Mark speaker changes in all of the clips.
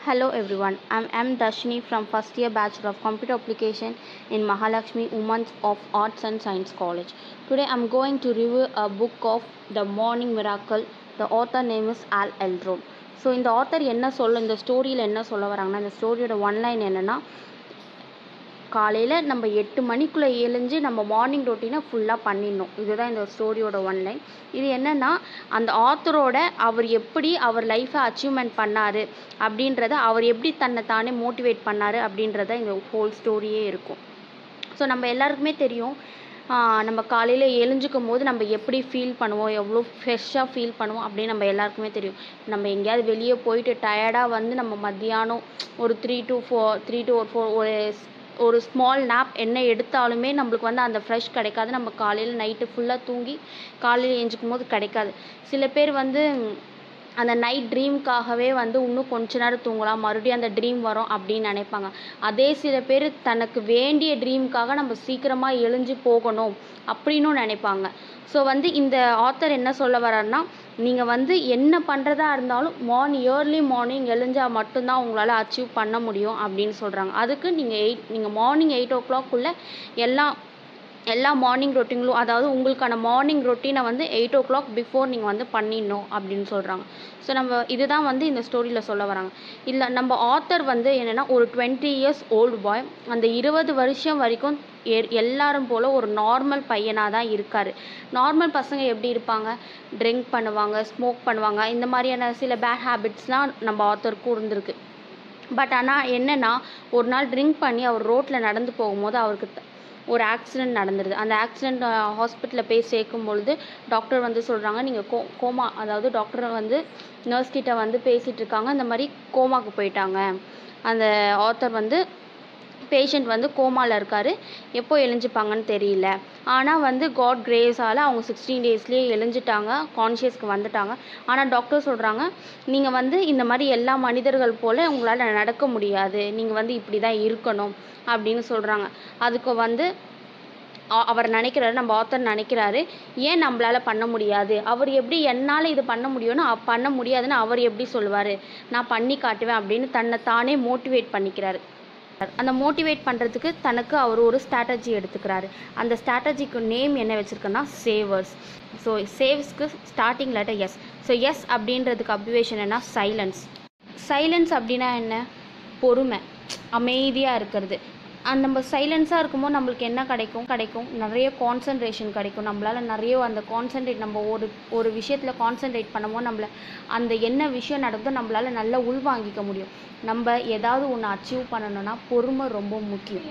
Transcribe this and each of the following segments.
Speaker 1: Hello everyone, I'm M. Dashni from first year Bachelor of Computer Application in Mahalakshmi Women's of Arts and Science College. Today I'm going to review a book of The Morning Miracle. The author name is Al Eldron. So இந்த author என்ன சொல்ல இந்த ஸ்டோரியில் என்ன சொல்ல வராங்கன்னா இந்த ஸ்டோரியோட one line என்னென்னா காலையில் நம்ம எட்டு மணிக்குள்ளே எழுஞ்சு நம்ம மார்னிங் ரொட்டீனை ஃபுல்லாக பண்ணிடணும் இதுதான் இந்த ஸ்டோரியோட ஒன்லைன் இது என்னென்னா அந்த ஆத்தரோட அவர் எப்படி அவர் லைஃப்பை அச்சீவ்மெண்ட் பண்ணார் அப்படின்றத அவர் எப்படி தன்னை தானே மோட்டிவேட் பண்ணார் அப்படின்றத இந்த ஹோல் ஸ்டோரியே இருக்கும் ஸோ நம்ம எல்லாருக்குமே தெரியும் ஆஹ் நம்ம காலையில் எழுஞ்சிக்கும் போது நம்ம எப்படி ஃபீல் பண்ணுவோம் எவ்வளோ ஃப்ரெஷ்ஷாக ஃபீல் பண்ணுவோம் அப்படின்னு நம்ம எல்லாருக்குமே தெரியும் நம்ம எங்கேயாவது வெளியே போயிட்டு டயர்டாக வந்து நம்ம மத்தியானம் ஒரு three to four three to ஒரு ஃபோர் ஒரு ஒரு ஸ்மால் நாப் என்ன எடுத்தாலுமே நம்மளுக்கு வந்து அந்த ஃப்ரெஷ் கிடைக்காது நம்ம காலையில் நைட்டு ஃபுல்லாக தூங்கி காலையில் எழுஞ்சிக்கும் போது கிடைக்காது சில பேர் வந்து அந்த நைட் ட்ரீம்க்காகவே வந்து இன்னும் கொஞ்ச நேரம் தூங்கலாம் மறுபடியும் அந்த ட்ரீம் வரும் அப்படின்னு நினைப்பாங்க அதே சில பேர் தனக்கு வேண்டிய ட்ரீம்க்காக நம்ம சீக்கிரமாக எழுஞ்சு போகணும் அப்படின்னும் நினைப்பாங்க ஸோ வந்து இந்த ஆத்தர் என்ன சொல்ல வர்றாருன்னா நீங்கள் வந்து என்ன பண்ணுறதா இருந்தாலும் மார்னிங் ஏர்லி மார்னிங் எழுஞ்சால் மட்டும்தான் உங்களால் அச்சீவ் பண்ண முடியும் அப்படின்னு சொல்கிறாங்க அதுக்கு நீங்கள் எயிட் நீங்கள் மார்னிங் எயிட் ஓ கிளாக்குள்ளே எல்லாம் எல்லா மார்னிங் ரொட்டீன்களும் அதாவது உங்களுக்கான மார்னிங் ரொட்டீனை வந்து எயிட் ஓ கிளாக் பிஃபோர் நீங்கள் வந்து பண்ணிடணும் அப்படின்னு சொல்கிறாங்க ஸோ நம்ம இதுதான் வந்து இந்த ஸ்டோரியில் சொல்ல வராங்க இல்லை நம்ம ஆத்தர் வந்து என்னென்னா ஒரு டுவெண்ட்டி இயர்ஸ் ஓல்டு பாய் அந்த இருபது வருஷம் வரைக்கும் எ எல்லாரும் போல் ஒரு நார்மல் பையனாக தான் இருக்கார் நார்மல் பசங்க எப்படி இருப்பாங்க ட்ரிங்க் பண்ணுவாங்க ஸ்மோக் பண்ணுவாங்க இந்த மாதிரியான சில பேட் ஹேபிட்ஸ்லாம் நம்ம ஆத்தருக்கும் இருந்திருக்கு பட் ஆனால் என்னென்னா ஒரு நாள் ட்ரிங்க் பண்ணி அவர் ரோட்டில் நடந்து போகும்போது அவருக்கு த- ஒரு ஆக்சிடெண்ட் நடந்துருது அந்த ஆக்சிடெண்ட் ஹாஸ்பிட்டலில் போய் சேர்க்கும் பொழுது டாக்டர் வந்து சொல்கிறாங்க நீங்கள் கோ கோமா அதாவது டாக்டர் வந்து நர்ஸ் கிட்ட வந்து பேசிகிட்டு இருக்காங்க இந்த மாதிரி கோமாக்கு போயிட்டாங்க அந்த ஆத்தர் வந்து பேஷண்ட் வந்து கோமாவில் இருக்கார் எப்போ எழுஞ்சிப்பாங்கன்னு தெரியல ஆனால் வந்து காட் கிரேஸால் அவங்க சிக்ஸ்டீன் டேஸ்லேயே எழுஞ்சிட்டாங்க கான்ஷியஸ்க்கு வந்துட்டாங்க ஆனால் டாக்டர் சொல்கிறாங்க நீங்கள் வந்து இந்த மாதிரி எல்லா மனிதர்கள் போல் உங்களால் நடக்க முடியாது நீங்கள் வந்து இப்படி தான் இருக்கணும் அப்படின்னு சொல்கிறாங்க அதுக்கு வந்து அ- அவர் நினைக்கிறாரு நம்ம ஆத்தர் நினைக்கிறாரு ஏன் நம்மளால பண்ண முடியாது அவர் எப்படி என்னால் இது பண்ண முடியும்னு அ- பண்ண முடியாதுன்னு அவர் எப்படி சொல்லுவார் நான் பண்ணி காட்டுவேன் அப்படின்னு தன்னை தானே மோட்டிவேட் பண்ணிக்கிறாரு அந்த மோட்டிவேட் பண்ணுறதுக்கு தனக்கு அவர் ஒரு ஸ்ட்ராட்டஜி எடுத்துக்கிறாரு அந்த ஸ்ட்ராட்டஜிக்கு நேம் என்ன வச்சுருக்கேன்னா சேவர்ஸ் ஸோ சேவ்ஸ்க்கு starting letter S so S அப்படின்றதுக்கு அப்ரிவேஷன் என்ன சைலன்ஸ் சைலன்ஸ் அப்படின்னா என்ன பொறுமை அமைதியாக இருக்கிறது அந்த நம்ம சைலன்ஸாக இருக்கும்போது நம்மளுக்கு என்ன கிடைக்கும் கிடைக்கும் நிறைய கான்சன்ட்ரேஷன் கிடைக்கும் நம்மளால நிறைய அந்த கான்சன்ட்ரேட் நம்ம ஒரு ஒரு விஷயத்தில் கான்சன்ட்ரேட் பண்ணும்போது நம்மள அந்த என்ன விஷயம் நடக்குதோ நம்மளால நல்லா உள்வாங்கிக்க முடியும் நம்ம ஏதாவது ஒன்று அச்சீவ் பண்ணணும்னா பொறுமை ரொம்ப முக்கியம்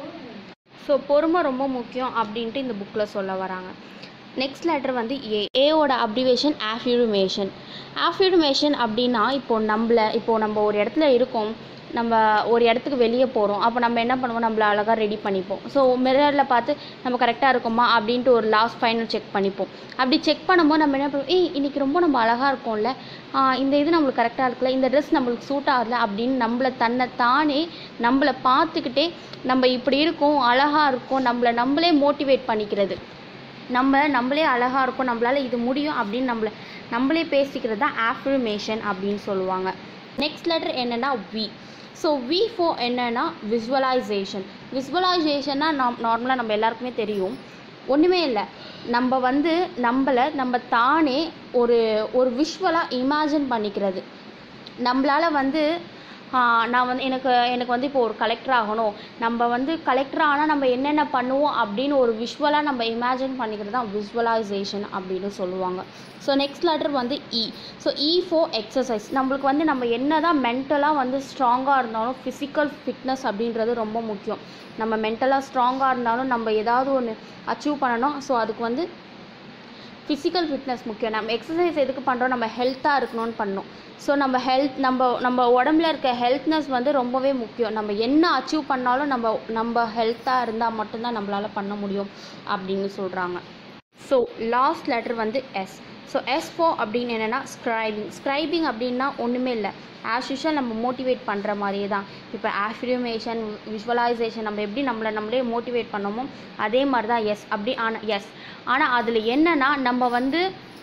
Speaker 1: ஸோ பொறுமை ரொம்ப முக்கியம் அப்படின்ட்டு இந்த புக்கில் சொல்ல வராங்க நெக்ஸ்ட் லெட்டர் வந்து ஏ ஏவோட அப்ரிவேஷன் ஆஃபியூமேஷன் ஆஃபியூமேஷன் அப்படின்னா இப்போ நம்மள இப்போ நம்ம ஒரு இடத்துல இருக்கோம் நம்ம ஒரு இடத்துக்கு வெளியே போகிறோம் அப்போ நம்ம என்ன பண்ணுவோம் நம்மள அழகாக ரெடி பண்ணிப்போம் ஸோ மிரரில் பார்த்து நம்ம கரெக்டாக இருக்கோமா அப்படின்ட்டு ஒரு லாஸ்ட் ஃபைனல் செக் பண்ணிப்போம் அப்படி செக் பண்ணும்போது நம்ம என்ன பண்ணுவோம் ஏய் இன்னைக்கு ரொம்ப நம்ம அழகாக இருக்கோம்ல ஆஹ் இந்த இது நம்மளுக்கு கரெக்டாக இருக்குல்ல இந்த ட்ரெஸ் நம்மளுக்கு சூட் ஆகல அப்படின்னு நம்மளை தன்னை தானே நம்மளை பார்த்துக்கிட்டே நம்ம இப்படி இருக்கோம் அழகாக இருக்கோம் நம்மளை நம்மளே மோட்டிவேட் பண்ணிக்கிறது நம்ம நம்மளே அழகாக இருக்கோம் நம்மளால இது முடியும் அப்படின்னு நம்மளை நம்மளே பேசிக்கிறது தான் ஆஃப்ரிமேஷன் அப்படின்னு சொல்லுவாங்க நெக்ஸ்ட் லெட்டர் என்னென்னா வி ஸோ வி ஃபோ என்னன்னா விஸ்வலைசேஷன் விஸ்வலைசேஷன்னா நாம் நார்மலாக நம்ம எல்லாருக்குமே தெரியும் ஒன்றுமே இல்லை நம்ம வந்து நம்மளை நம்ம தானே ஒரு ஒரு விஷுவலாக இமேஜின் பண்ணிக்கிறது நம்மளால வந்து ஆஹ், நான் வந்து எனக்கு எனக்கு வந்து இப்போ ஒரு கலெக்டர் ஆகணும் நம்ம வந்து கலெக்டர் ஆனால் நம்ம என்னென்ன பண்ணுவோம் அப்படின்னு ஒரு விஷுவலாக நம்ம இமேஜின் பண்ணிக்கிறது தான் விஸ்வலைசேஷன் அப்படின்னு சொல்லுவாங்க ஸோ நெக்ஸ்ட் லெட்டர் வந்து E so E for exercise நம்மளுக்கு வந்து நம்ம என்ன தான் மென்டலாக வந்து ஸ்ட்ராங்காக இருந்தாலும் ஃபிசிக்கல் ஃபிட்னஸ் அப்படின்றது ரொம்ப முக்கியம் நம்ம மென்டலாக ஸ்ட்ராங்காக இருந்தாலும் நம்ம ஏதாவது ஒன்று அச்சீவ் பண்ணணும் ஸோ அதுக்கு வந்து ஃபிசிக்கல் ஃபிட்னஸ் முக்கியம் நம்ம எக்ஸசைஸ் எதுக்கு பண்ணுறோம் நம்ம ஹெல்த்தாக இருக்கணும்னு பண்ணணும் ஸோ நம்ம ஹெல்த் நம்ம நம்ம உடம்புல இருக்க ஹெல்த்னஸ் வந்து ரொம்பவே முக்கியம் நம்ம என்ன அச்சீவ் பண்ணாலும் நம்ம நம்ம ஹெல்த்தாக இருந்தால் மட்டும்தான் நம்மளால் பண்ண முடியும் அப்படின்னு சொல்கிறாங்க ஸோ லாஸ்ட் லெட்டர் வந்து எஸ் ஸோ எஸ் ஃபோ அப்படின்னு என்னென்னா ஸ்க்ரைபிங் ஸ்க்ரைபிங் அப்படின்னா ஒன்றுமே இல்லை ஆஸ் யூஷுவல் நம்ம மோட்டிவேட் பண்ணுற மாதிரியே தான் இப்போ ஆஃபிரிமேஷன் விஷுவலைசேஷன் நம்ம எப்படி நம்மளை நம்மளே மோட்டிவேட் பண்ணோமோ அதே மாதிரி தான் எஸ் அப்படி ஆனால் எஸ் ஆனால் அதில் என்னன்னா நம்ம வந்து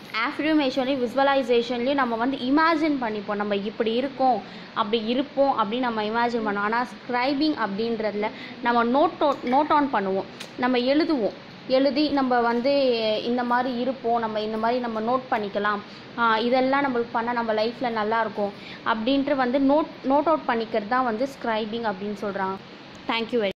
Speaker 1: ஆஃப்ரிமேஷன்லேயும் விசுவலைசேஷன்லேயும் நம்ம வந்து இமேஜின் பண்ணிப்போம் நம்ம இப்படி இருக்கோம் அப்படி இருப்போம் அப்படின்னு நம்ம இமேஜின் பண்ணுவோம் ஆனால் ஸ்க்ரைபிங் அப்படின்றதுல நம்ம நோட் நோட் ஆன் பண்ணுவோம் நம்ம எழுதுவோம் எழுதி நம்ம வந்து இந்த மாதிரி இருப்போம் நம்ம இந்த மாதிரி நம்ம நோட் பண்ணிக்கலாம் ஆஹ் இதெல்லாம் நம்மளுக்கு பண்ணால் நம்ம லைஃப்பில் நல்லாயிருக்கும் அப்படின்ட்டு வந்து நோட் நோட் அவுட் பண்ணிக்கிறது தான் வந்து ஸ்க்ரைபிங் அப்படின்னு சொல்கிறாங்க தேங்க்யூ வெரி